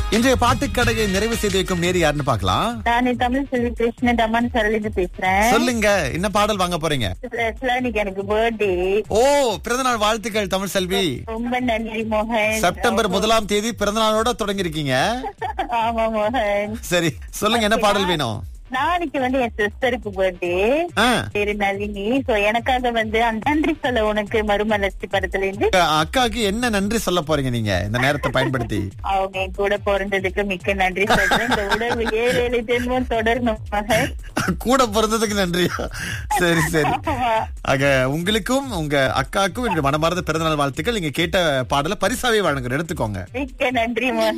இன்றைய பாட்டுக்கடையை நிறைவு செய்து வைக்கும் நேரி யாருன்னு பார்க்கலாம் நான் தமிழ் செல்வி கிருஷ்ண தமன் சரளிந்து பேசுறேன் சொல்லுங்க என்ன பாடல் வாங்க போறீங்க Actually, இன்னைக்கு எனக்கு பர்த்டே ஓ பிறந்தநாள் வாழ்த்துக்கள் தமிழ் செல்வி ரொம்ப நன்றி மோகன் செப்டம்பர் முதலாம் தேதி பிறந்தநாளோட தொடங்கிருக்கீங்க ஆமா மோகன் சரி சொல்லுங்க என்ன பாடல் வேணும் நாளைக்கு வந்து என் சிஸ்டருக்கு பர்த்டே ஆ, பேரு நளினி சோ எனக்காக வந்து அந்த நன்றி சொல்ல உனக்கு மறுமலர்ச்சி படத்துல இருந்து உங்க அக்காவுக்கு என்ன நன்றி சொல்ல போறீங்க நீங்க இந்த நேரத்தை பயன்படுத்தி அவங்க என் கூட பிறந்ததுக்கு மிக்க நன்றி சொல்றேன் இந்த உடம்பு ஏழு ஏழு ஜென்மம் தொடரணும் மகன் கூட பிறந்ததுக்கு நன்றியா சரி சரி ஆமா. ஆக உங்களுக்கும் உங்க அக்காவுக்கும் என்னுடைய மனமார்ந்த பிறந்தநாள் வாழ்த்துக்கள் நீங்க கேட்ட பாடல பரிசாவே வழங்குறேன் எடுத்துக்கோங்க மிக்க நன்றி மோகன்